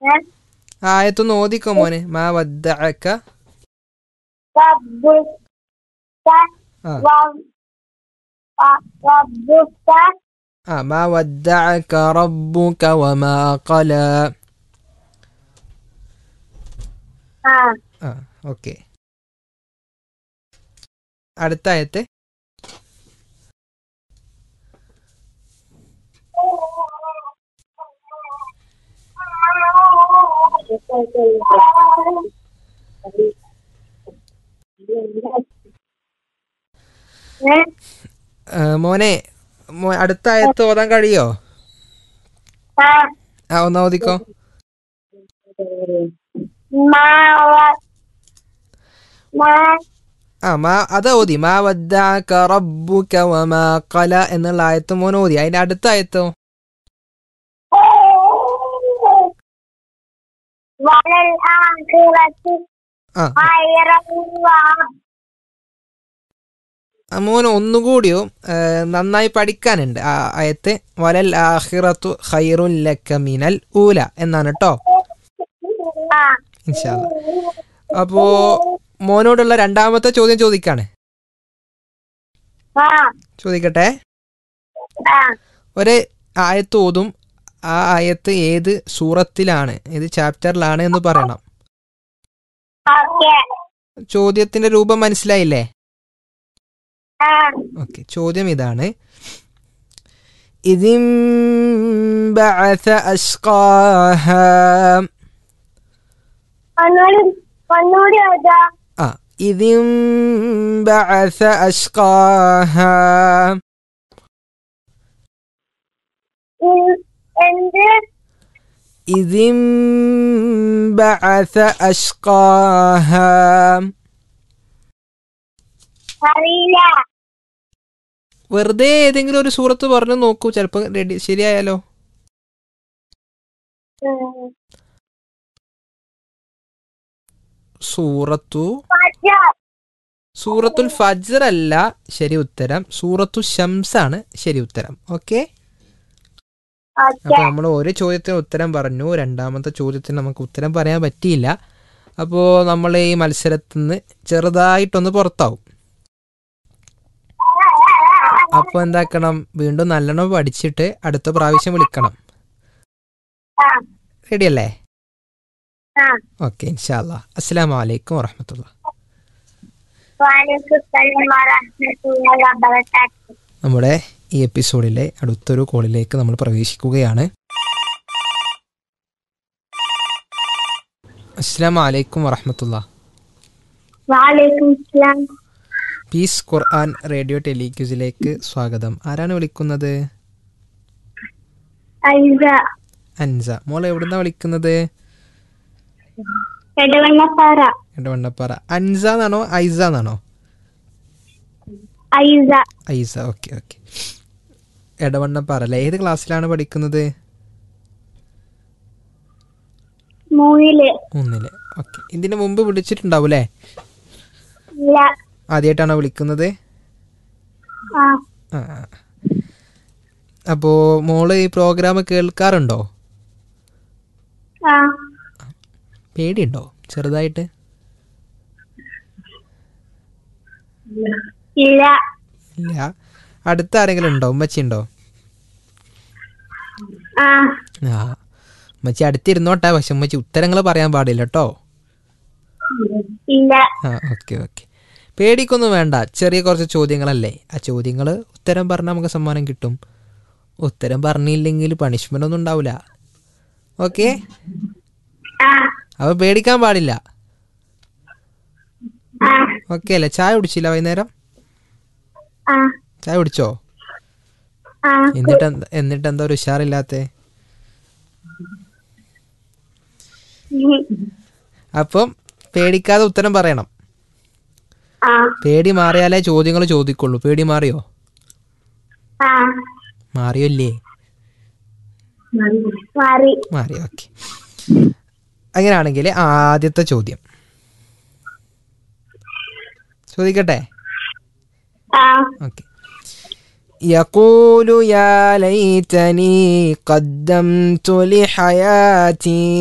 ഏ? ആയത്തൊന്ന് ഓദിക്കോ മോനെ മാ വദ്ദഅക റബ്ബുക ആ വ- വ- റബ്ബുക ആ മാ വദ്ദഅക റബ്ബുക വമാ ഖല ആ ആ ഓക്കെ അടുത്ത ആയത്ത് ഏ? ആ, മോനെ മോ- അടുത്ത ആയത്ത് ഓതാൻ കഴിയോ ആ ആ ഒന്ന് ഓദിക്കോ മാ വ- മാ ആ മാ അത് ഓതി മാ വദ്ദഅക റബ്ബുക വമാ ഖല എന്നുള്ള ആയത്ത് മോൻ ഓതി അതിന്റെ അടുത്ത ആയത്തോ വലൽ ആഖിറത്തി ആ ഖൈറൻ വ- ആ മോൻ ഒന്നുകൂടിയോ ഏ, നന്നായി പഠിക്കാനുണ്ട് ആ ആയത്ത് വലൽ ആഖിറത്തു ഖൈറുൻ ലക മിനൽ ഊല എന്നാണ് കേട്ടോ ആ ഇൻഷാല്ല അപ്പോ മോനോടുള്ള രണ്ടാമത്തെ ചോദ്യം ചോദിക്കാണ് ആ ചോദിക്കട്ടെ ആ ഒരു ആയത്ത് ഓതും ആ ആയത്ത് ഏത് സൂറത്തിലാണ് ഏത് ചാപ്റ്ററിലാണ് എന്ന് പറയണം ഓക്കെ ചോദ്യത്തിന്റെ രൂപം മനസ്സിലായില്ലേ ആ ഓക്കെ ചോദ്യം ഇതാണ് ഇതിം ബഅസ അശ്ഖാഹ ഒന്നുകൂടി ഒന്നുകൂടി ഓതാ ആ ഇതിം ബഅസ അശ്ഖാഹ ഇൻ- എന്ത് ഇതിം ബഅസ അശ്ഖാഹ അറിയില്ല വെറുതെ ഏതെങ്കിലും ഒരു സൂറത്ത് പറഞ്ഞു നോക്കൂ ചിലപ്പോൾ റെഡി ശരിയായാലോ ഉം. സൂറത്തു ഫജർ. സൂറത്തുൽ ഫജ്ർ അല്ല ശരി ഉത്തരം സൂറത്തു ഷംസ് ആണ് ശരി ഉത്തരം ഓക്കെ ഓക്കെ അപ്പോൾ നമ്മൾ ഒരു ചോദ്യത്തിന് ഉത്തരം പറഞ്ഞു രണ്ടാമത്തെ ചോദ്യത്തിന് നമുക്ക് ഉത്തരം പറയാൻ പറ്റിയില്ല അപ്പോൾ നമ്മൾ ഈ മത്സരത്തിൽ നിന്ന് ചെറുതായിട്ടൊന്ന് പുറത്താവും അപ്പോൾ എന്താക്കണം വീണ്ടും നല്ലോണം പഠിച്ചിട്ട് അടുത്ത പ്രാവശ്യം വിളിക്കണം ആ റെഡിയല്ലേ ആ ഓക്കെ ഇൻഷാല്ലാ അസ്സാം വലൈക്കും വറഹമത്തുള്ള വലൈക്കും സലാം വറഹ്മത്തുള്ളാഹി വബറകാതുഹു നമ്മുടെ ഈ എപ്പിസോഡിലെ അടുത്തൊരു കോളിലേക്ക് നമ്മൾ പ്രവേശിക്കുകയാണ് അസ്സാം വലൈക്കും വറഹമത്തുള്ള വലൈക്കും സലാം പീസ് ഖുർആൻ റേഡിയോ ടെലിക്യൂസിലേക്ക് സ്വാഗതം ആരാണ് വിളിക്കുന്നത് ഐസ അൻസ മോൾ എവിടുന്നാ വിളിക്കുന്നത് എടവണ്ണപ്പാറ എടവണ്ണപ്പാറ അൻസ എന്നാണോ ഐസ എന്നാണോ ഐസ ഐസ ഓക്കെ ഓക്കെ എടവണ്ണപ്പാറ അല്ലേ ഏത് ക്ലാസ്സിലാണ് പഠിക്കുന്നത് മൂന്നില് മൂന്നില് ഓക്കെ ഇതിന് മുമ്പ് വിളിച്ചിട്ടുണ്ടാവും അല്ലേ ഇല്ല ആദ്യമായിട്ടാണോ വിളിക്കുന്നത് ആ ആ അപ്പോൾ മോള് ഈ പ്രോഗ്രാം കേൾക്കാറുണ്ടോ ആ പേടിയുണ്ടോ ചെറുതായിട്ട് ഇല്ല ഇല്ല അടുത്ത ആരെങ്കിലും ഉണ്ടോ ഉമ്മച്ചി ഉണ്ടോ ആ ആ ഉമ്മച്ചി അടുത്തിരുന്നോട്ടെ പക്ഷെ ഉമ്മച്ചി ഉത്തരങ്ങൾ പറയാൻ പാടില്ല കേട്ടോ ഇല്ല ആ ഓക്കെ ഓക്കെ പേടിക്കൊന്നും വേണ്ട ചെറിയ കുറച്ച് ചോദ്യങ്ങളല്ലേ ആ ചോദ്യങ്ങൾ ഉത്തരം പറഞ്ഞാൽ നമുക്ക് സമ്മാനം കിട്ടും ഉത്തരം പറഞ്ഞില്ലെങ്കിൽ പണിഷ്മെൻ്റ് ഒന്നും ഉണ്ടാവില്ല ഓക്കെ ആ അപ്പോൾ പേടിക്കാൻ പാടില്ല ആ ഓക്കെ അല്ലേ ചായ കുടിച്ചില്ല വൈകുന്നേരം ആ ചായ കുടിച്ചോ ആ എന്നിട്ട് എന്താ എന്നിട്ട് എന്താ ഒരു ഉഷാറില്ലാത്തേ അപ്പം പേടിക്കാതെ ഉത്തരം പറയണം ആ പേടി മാറിയാലേ ചോദ്യങ്ങൾ ചോദിക്കുള്ളൂ പേടി മാറിയോ ആ മാറിയോ ഇല്ലേ മാറി മാറി ഓക്കെ അങ്ങനെയാണെങ്കിൽ ആദ്യത്തെ ചോദ്യം ചോദിക്കട്ടെ ആ ഓക്കെ يقول يا ليتني قدمت لحياتي